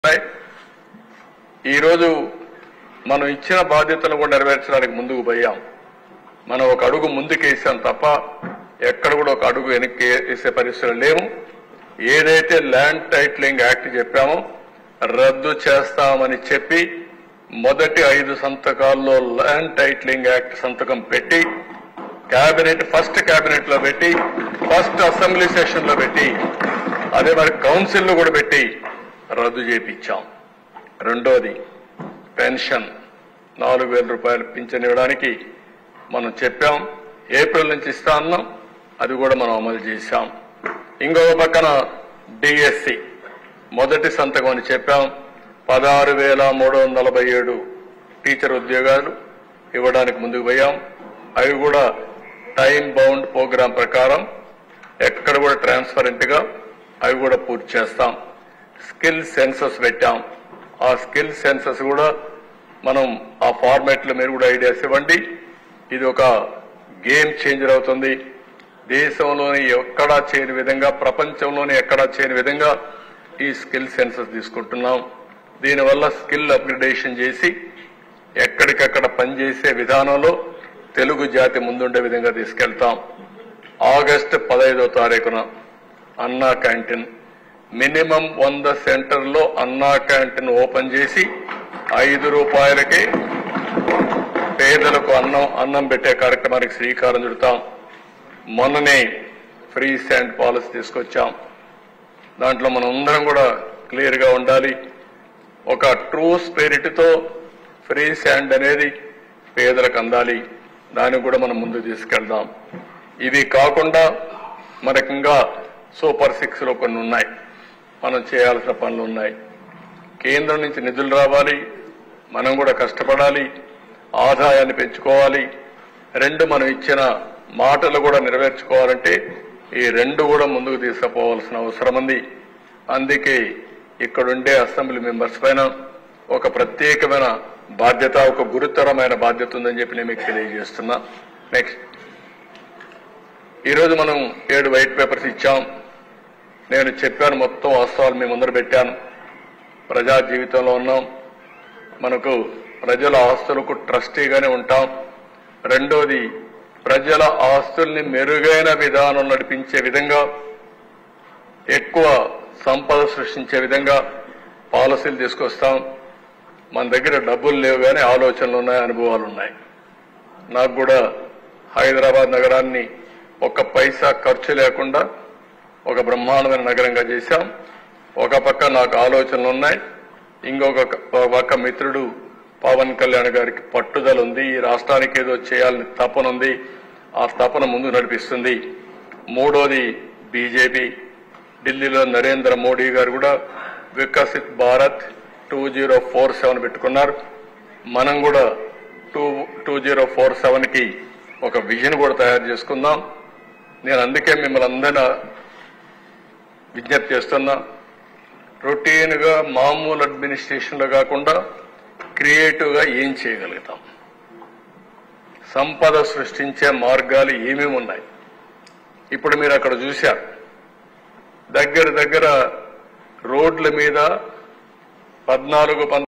ఉన్నాయి. ఈరోజు మనం ఇచ్చిన బాధ్యతను కూడా నెరవేర్చడానికి ముందుకు పోయాం మనం ఒక అడుగు ముందుకేసాం తప్ప ఎక్కడ కూడా ఒక అడుగు వెనక్కి వేసే పరిస్థితులు లేవు ఏదైతే ల్యాండ్ టైటిలింగ్ యాక్ట్ చెప్పామో రద్దు చేస్తామని చెప్పి మొదటి ఐదు సంతకాల్లో ల్యాండ్ టైటిలింగ్ యాక్ట్ సంతకం పెట్టి కేబినెట్ ఫస్ట్ కేబినెట్ లో పెట్టి ఫస్ట్ అసెంబ్లీ సెషన్ లో పెట్టి అదే మరి కౌన్సిల్ లో కూడా పెట్టి రద్దు చేపించాం రెండోది పెన్షన్ నాలుగు వేల రూపాయలు పింఛన్ ఇవ్వడానికి మనం చెప్పాం ఏప్రిల్ నుంచి ఇస్తా అన్నాం అది కూడా మనం అమలు చేశాం ఇంకొక పక్కన డిఎస్సి మొదటి సంతకం అని చెప్పాం పదహారు వేల మూడు వందల నలభై ఏడు టీచర్ ఉద్యోగాలు ఇవ్వడానికి ముందుకు పోయాం అవి కూడా టైం బౌండ్ ప్రోగ్రాం ప్రకారం ఎక్కడ కూడా ట్రాన్స్పరెంట్ గా అవి కూడా పూర్తి చేస్తాం స్కిల్ సెన్సస్ పెట్టాం ఆ స్కిల్ సెన్సస్ కూడా మనం ఆ ఫార్మాట్ లో మీరు కూడా ఐడియాస్ ఇవ్వండి ఇది ఒక గేమ్ చేంజర్ అవుతుంది దేశంలోని ఎక్కడా చేయని విధంగా ప్రపంచంలోని ఎక్కడా చేయని విధంగా ఈ స్కిల్ సెన్సస్ తీసుకుంటున్నాం దీనివల్ల స్కిల్ అప్గ్రేడేషన్ చేసి ఎక్కడికక్కడ పనిచేసే విధానంలో తెలుగు జాతి ముందుండే విధంగా తీసుకెళ్తాం ఆగస్టు పదహైదో తారీఖున అన్నా క్యాంటీన్ మినిమం వంద సెంటర్లో అన్నా క్యాంటీన్ ఓపెన్ చేసి ఐదు రూపాయలకి పేదలకు అన్నం అన్నం పెట్టే కార్యక్రమానికి శ్రీకారం చుడతాం మొన్ననే ఫ్రీ శాండ్ పాలసీ తీసుకొచ్చాం దాంట్లో మనం అందరం కూడా క్లియర్ గా ఉండాలి ఒక ట్రూ స్పిరిట్ తో ఫ్రీ శాండ్ అనేది పేదలకు అందాలి దానికి కూడా మనం ముందు తీసుకెళ్దాం ఇవి కాకుండా మనకి ఇంకా సూపర్ సిక్స్ లో కొన్ని ఉన్నాయి మనం చేయాల్సిన పనులు ఉన్నాయి కేంద్రం నుంచి నిధులు రావాలి మనం కూడా కష్టపడాలి ఆదాయాన్ని పెంచుకోవాలి రెండు మనం ఇచ్చిన మాటలు కూడా నెరవేర్చుకోవాలంటే ఈ రెండు కూడా ముందుకు తీసుకుపోవాల్సిన అవసరం ఉంది అందుకే ఇక్కడుండే అసెంబ్లీ మెంబర్స్ పైన ఒక ప్రత్యేకమైన బాధ్యత ఒక గురుతరమైన బాధ్యత ఉందని చెప్పి నేను మీకు తెలియజేస్తున్నా నెక్స్ట్ ఈరోజు మనం ఏడు వైట్ పేపర్స్ ఇచ్చాం నేను చెప్పాను మొత్తం వాస్తవాలు మీ ముందర పెట్టాను ప్రజా జీవితంలో ఉన్నాం మనకు ప్రజల ఆస్తులకు ట్రస్టీగానే ఉంటాం రెండోది ప్రజల ఆస్తుల్ని మెరుగైన విధానం నడిపించే విధంగా ఎక్కువ సంపద సృష్టించే విధంగా పాలసీలు తీసుకొస్తాం మన దగ్గర డబ్బులు లేవు కానీ ఆలోచనలు ఉన్నాయి అనుభవాలు ఉన్నాయి నాకు కూడా హైదరాబాద్ నగరాన్ని ఒక్క పైసా ఖర్చు లేకుండా ఒక బ్రహ్మాండమైన నగరంగా చేశాం ఒక పక్క నాకు ఆలోచనలు ఉన్నాయి ఇంకొక ఒక పక్క మిత్రుడు పవన్ కళ్యాణ్ గారికి పట్టుదల ఉంది ఈ రాష్ట్రానికి ఏదో చేయాలని తపన ఉంది ఆ తపన ముందు నడిపిస్తుంది మూడోది బీజేపీ ఢిల్లీలో నరేంద్ర మోడీ గారు కూడా Viksit Bharat two zero four seven పెట్టుకున్నారు మనం కూడా two two zero four seven కి ఒక విజన్ కూడా తయారు చేసుకుందాం నేను అందుకే మిమ్మల్ని అందరినీ విజ్ఞప్తి చేస్తున్నా రొటీన్ గా మామూలు అడ్మినిస్ట్రేషన్ లో కాకుండా క్రియేటివ్ గా ఏం చేయగలుగుతాం సంపద సృష్టించే మార్గాలు ఏమేమి ఉన్నాయి ఇప్పుడు మీరు అక్కడ చూశారు దగ్గర దగ్గర రోడ్ల మీద పద్నాలుగు